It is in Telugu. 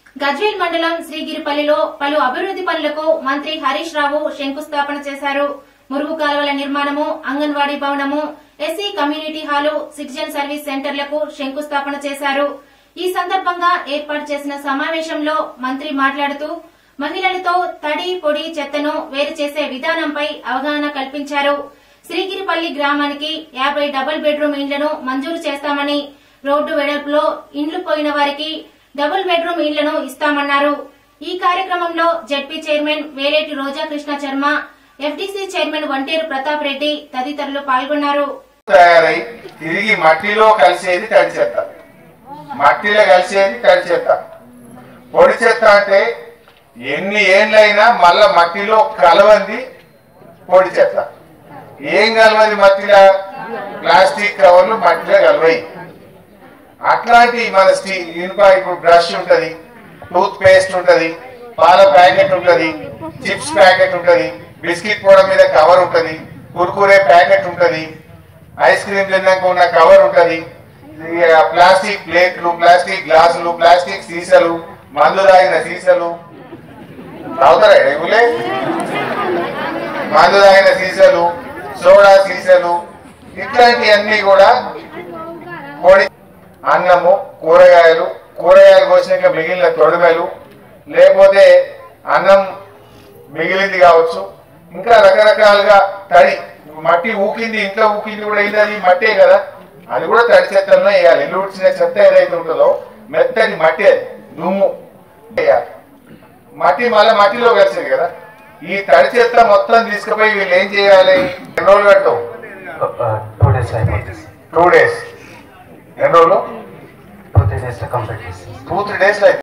గజ్వేల్ మండలం శ్రీగిరిపల్లిలో పలు అభివృద్ది పనులకు మంత్రి హరీష్ రావు శంకుస్థాపన చేశారు మురుగు కాలువల నిర్మాణము అంగన్వాడీ భవనము SC community hall citizen service సెంటర్లకు శంకుస్థాపన చేశారు ఈ సందర్భంగా ఏర్పాటు చేసిన సమావేశంలో మంత్రి మాట్లాడుతూ మహిళలతో తడి పొడి చెత్తను వేరు చేసే విధానంపై అవగాహన కల్పించారు శ్రీగిరిపల్లి గ్రామానికి యాభై డబుల్ బెడ్రూమ్ ఇండ్లను మంజూరు చేస్తామని రోడ్డు వెడల్పులో ఇండ్లు పోయిన వారికి డబుల్ బెడ్రూమ్ ఇండ్లను ఇస్తామన్నారు ఈ కార్యక్రమంలో ZP chairman Veleti Roja Krishna Sharma FDC chairman Vanteru Pratap Reddy తదితరులు పాల్గొన్నారు తయారై తిరిగి మట్టిలో కలిసేది తడి చెత్త మట్టిలో కలిసేది తడి చెత్త పొడి చెత్త అంటే ఎన్ని ఏళ్ళైనా మళ్ళా మట్టిలో కలవంది పొడి చెత్త ఏం కలవది మట్టిలో ప్లాస్టిక్ కవర్లు మట్టిలో కలవయి అట్లాంటి మన స్టీ ఇనుప ఇప్పుడు బ్రష్ ఉంటది టూత్ పేస్ట్ ఉంటది పాల ప్యాకెట్ ఉంటది చిప్స్ ప్యాకెట్ ఉంటది బిస్కెట్ పొడ మీద కవర్ ఉంటది కుర్కురే ప్యాకెట్ ఉంటది ఐస్ క్రీమ్ తిన్నాక ఉన్న కవర్ ఉంటది ఈ ప్లాస్టిక్ ప్లేట్లు ప్లాస్టిక్ గ్లాసులు ప్లాస్టిక్ సీసాలు మందు తాగిన సీసాలు తాగుతారా రెగ్యులే మందు తాగిన సీసాలు సోడా సీసాలు ఇట్లాంటివన్నీ కూడా పొడి అన్నము కూరగాయలు కూరగాయలు కోసినాక మిగిలిన తొడిమెలు లేకపోతే అన్నం మిగిలింది కావచ్చు ఇంకా రకరకాలుగా తడి మట్టి ఊకింది ఇంట్లో ఊకింది కూడా ఏంటి అది మట్టే కదా అది కూడా తడి చెత్తలో వేయాలి ఇల్లు ఉడిచిన చెత్త ఏదైతే ఉంటుందో మెత్తని మట్టి అది దుమ్ము వేయాలి మట్టి మళ్ళీ మట్టిలో కలిసింది కదా ఈ తడి చెత్త మొత్తం తీసుకుపోయి వీళ్ళు ఏం చేయాలి ఎన్ని రోజులు కట్టవు టూ డేస్ అయిపోతుంది టూ డేస్ ఎన్ని రోజులు టూ త్రీ డేస్ కంప్లీట్ చేస్తాం టూ త్రీ డేస్ అయితే